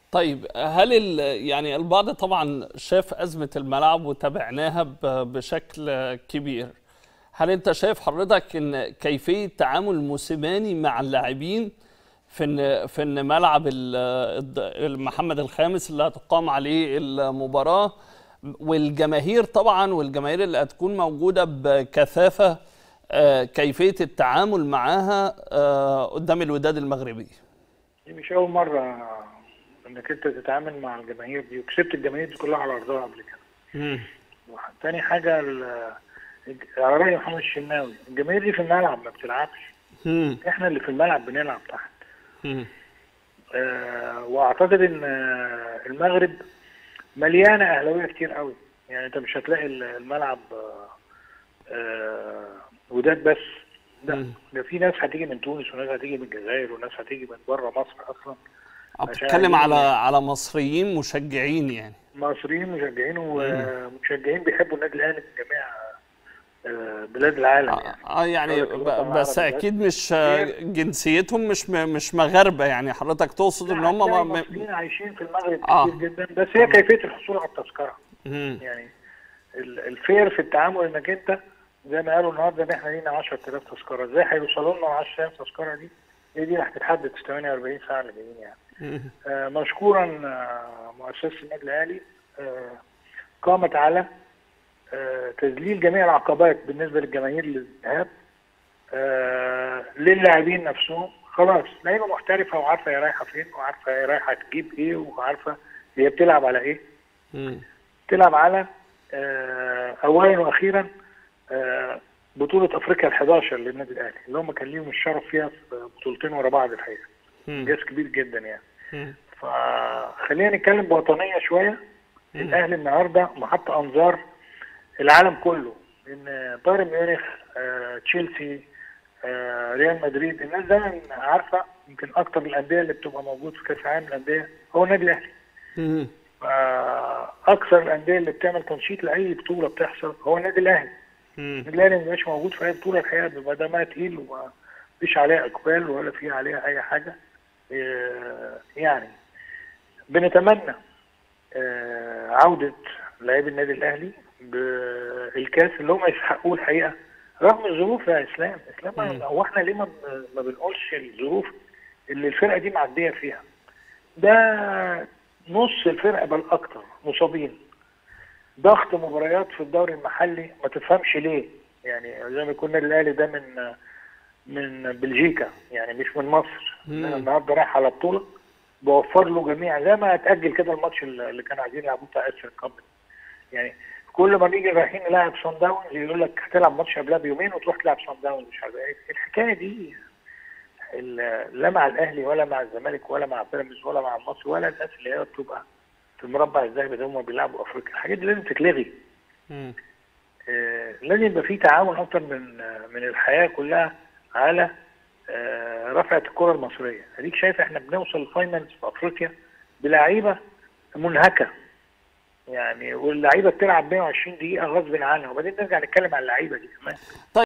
طيب هل ال- يعني البعض طبعا شاف أزمة الملعب وتابعناها ب- بشكل كبير هل أنت شايف حضرتك إن كيفية تعامل موسيماني مع اللاعبين في إن في إن ملعب ال- الد- محمد الخامس اللي هتقام عليه المباراة والجماهير طبعا والجماهير اللي هتكون موجودة بكثافة آه، كيفية التعامل معاها آه، قدام الوداد المغربي دي مش أول مرة إنك أنت تتعامل مع الجماهير دي وكسبت الجماهير دي كلها على أرضها قبل كده. تاني حاجة ال- على رأي محمد الشناوي الجماهير دي في الملعب ما بتلعبش مم. احنا اللي في الملعب بنلعب تحت مم. آه واعتقد ان آه، المغرب مليانه اهلاويه كتير قوي يعني انت مش هتلاقي ال- الملعب آه، آه، وداد بس لا مم. ده في ناس هتيجي من تونس وناس هتيجي من الجزائر وناس هتيجي من بره مصر اصلا آه، عشان بتتكلم على عايزين- على مصريين مشجعين يعني مصريين مشجعين ومشجعين بيحبوا النادي الاهلي من جميع آه، بلاد العالم اه يعني آه، يعني دولة الوطن ب- بس العربي اكيد مش آه، جنسيتهم مش م- مش مغاربه يعني حضرتك تقصد ان هم هتلاقي ما- مصريين عايشين في المغرب آه. كتير جدا بس هي كيفيه الحصول على التذكره مم. يعني ال- الفير في التعامل انك انت زي ما قالوا النهارده ان احنا لينا 10000 تذكره ازاي هيوصلوا لنا ال 10000 تذكره دي هي دي اللي هتتحدد في 48 ساعه اللي جايين يعني مم. آه مشكورا آه مؤسسه النادي الاهلي آه قامت على آه تذليل جميع العقبات بالنسبه للجماهير للذهاب آه للاعبين نفسهم خلاص لعيبه محترفه وعارفه هي رايحه فين وعارفه هي رايحه تجيب ايه وعارفه هي بتلعب على ايه مم. تلعب على آه، اولا واخيرا آه، بطوله افريقيا ال 11 للنادي الاهلي اللي هم كان ليهم الشرف فيها في بطولتين ورا بعض الحقيقه مم. انجاز كبير جدا يعني مم. فخلينا نتكلم بوطنيه شويه الاهلي النهارده محط انظار العالم كله ان بايرن ميونخ آه، تشيلسي آه، ريال مدريد الناس دايما عارفه يمكن اكتر الانديه اللي بتبقى موجود في كاس العالم للانديه هو النادي الاهلي مم. اكثر الانديه اللي بتعمل تنشيط لاي بطوله بتحصل هو النادي الاهلي مم. النادي الاهلي ما بيبقاش موجود في اي بطوله الحقيقه بيبقى دمها تقيل ومفيش عليها اقبال ولا في عليها اي حاجه إيه، يعني بنتمنى آه، عوده لاعبي النادي الاهلي بالكاس اللي هم يستحقوه الحقيقه رغم الظروف يا اسلام اسلام مم. هو احنا ليه ما بن- ما بنقولش الظروف اللي الفرقه دي معديه فيها ده نص الفرقه بل اكتر مصابين ضغط مباريات في الدوري المحلي ما تفهمش ليه يعني زي ما يكون النادي الاهلي ده من من بلجيكا يعني مش من مصر مم. انا النهارده رايح على بطوله بوفر له جميع زي ما اتاجل كده الماتش اللي اللي كانوا عايزين يلعبوه بتاع اس كاب يعني كل ما نيجي رايحين نلعب صن داونز يقول لك هتلعب ماتش قبلها بيومين وتروح تلعب صن داونز مش عارف ايه الحكايه دي ال- لا مع الاهلي ولا مع الزمالك ولا مع بيراميدز ولا مع مصر ولا الناس اللي هي بتبقى في المربع الذهبي ده هم بيلعبوا افريقيا الحاجات دي لازم تتلغي مم. آه، لازم يبقى في تعاون اكتر من آه، من الحياه كلها على آه، رفعه الكره المصريه اديك شايف احنا بنوصل الفاينلز في افريقيا بلعيبه منهكه يعني واللعيبه بتلعب 120 دقيقه غصب عنها وبعدين نرجع نتكلم عن اللعيبه دي كمان